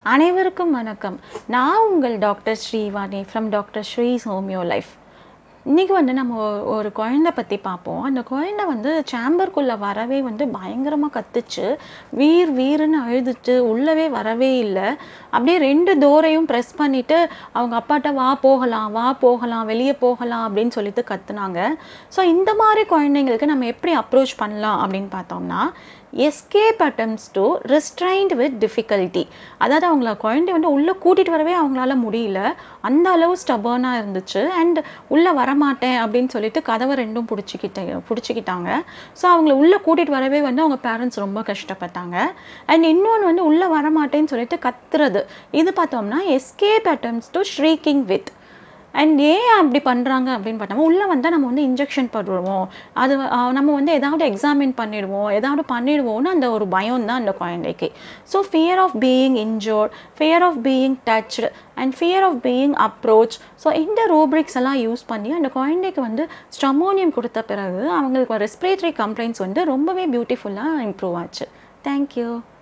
அனைவருக்கும் வணக்கம் நான் உங்கள் doctor Srivani from doctor Sri's homeo life இன்றைக்கி வந்து நம்ம ஒ- ஒரு குழந்தை பற்றி பார்ப்போம் அந்த குழந்தை வந்து சேம்பருக்குள்ளே வரவே வந்து பயங்கரமாக கத்துச்சு வீர் வீருன்னு அழுதுச்சு உள்ளவே வரவே இல்லை அப்படியே ரெண்டு டோரையும் ப்ரெஸ் பண்ணிவிட்டு அவங்க அப்பாட்ட வா போகலாம் வா போகலாம் வெளியே போகலாம் அப்படின்னு சொல்லிட்டு கத்துனாங்க ஸோ இந்த மாதிரி குழந்தைங்களுக்கு நம்ம எப்படி அப்ரோச் பண்ணலாம் அப்படின்னு பார்த்தோம்னா escape attempts to restrained with difficulty அதாவது அவங்கள குழந்தை வந்து உள்ளே கூட்டிகிட்டு வரவே அவங்களால முடியல அந்த அளவு ஸ்டபர்னாக இருந்துச்சு அண்ட் உள்ளே வரமாட்டேன் அப்படின்னு சொல்லிட்டு கதவை ரெண்டும் பிடிச்சிக்கிட்ட பிடிச்சிக்கிட்டாங்க ஸோ அவங்கள உள்ளே கூட்டிகிட்டு வரவே வந்து அவங்க பேரண்ட்ஸ் ரொம்ப கஷ்டப்பட்டாங்க அண்ட் இன்னொன்று வந்து உள்ளே வரமாட்டேன்னு சொல்லிட்டு கத்துறது இது பார்த்தோம்னா escape attempts to shrieking with and ஏன் அப்படி பண்ணுறாங்க அப்படின்னு பார்த்தோம்னா உள்ளே வந்தால் நம்ம வந்து இன்ஜெக்ஷன் போடுவோம் அது அஹ், நம்ம வந்து ஏதாவது எக்ஸாமின் பண்ணிடுவோம் ஏதாவது பண்ணிடுவோம்னு அந்த ஒரு பயம் தான் அந்த குழந்தைக்கு so fear of being injured fear of being touched and fear of being approach so இந்த ரூப்ரிக்ஸ் எல்லாம் யூஸ் பண்ணி அந்த குழந்தைக்கு வந்து ஸ்டமோனியம் கொடுத்த பிறகு அவங்களுக்கு ரெஸ்பிரேட்டரி கம்ப்ளைண்ட்ஸ் வந்து ரொம்பவே பியூட்டிஃபுல்லாக இம்ப்ரூவ் ஆச்சு தேங்க்யூ